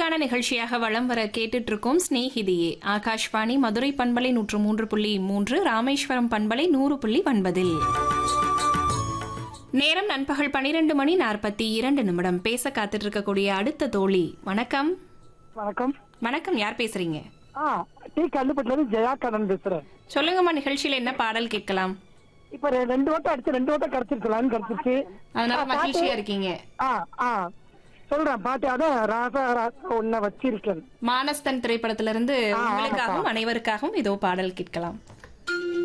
உங்களுக்கான நிகழ்ச்சியாக வலம் வர கேட்டுட்டு இருக்கோம் ஸ்நேகிதியே ஆகாஷ்வாணி மதுரை பண்பலை நூற்று மூன்று புள்ளி மூன்று ராமேஸ்வரம் பண்பலை நூறு புள்ளி ஒன்பதில் நேரம் நண்பகல் பனிரெண்டு மணி நாற்பத்தி இரண்டு நிமிடம் பேச காத்துட்டு இருக்கக்கூடிய அடுத்த தோழி வணக்கம் வணக்கம் வணக்கம் யார் பேசுறீங்க ஆ டி கல்லுப்பட்டில இருந்து ஜெயா கண்ணன் பேசுறேன் சொல்லுங்கம்மா நிகழ்ச்சியில என்ன பாடல் கேட்கலாம் இப்ப ரெ- ரெண்டு வட்டம் அடிச்சு ரெண்டு வட்டம் கிடைச்சிருக்கலாம்னு கிடைச்சிருச்சு அதனால ஆ, மகிழ்ச்சியா இருக்கீங்க ஆ ஆ சொல்றேன் பாட்டு அதான் ராசா ராசா உன்னை வச்சிருக்கேன் மானஸ்தன் திரைப்படத்திலிருந்து ஆ, உங்களுக்காகவும் ஆமாப்பா. அனைவருக்காகவும் இதோ பாடல் கேட்கலாம்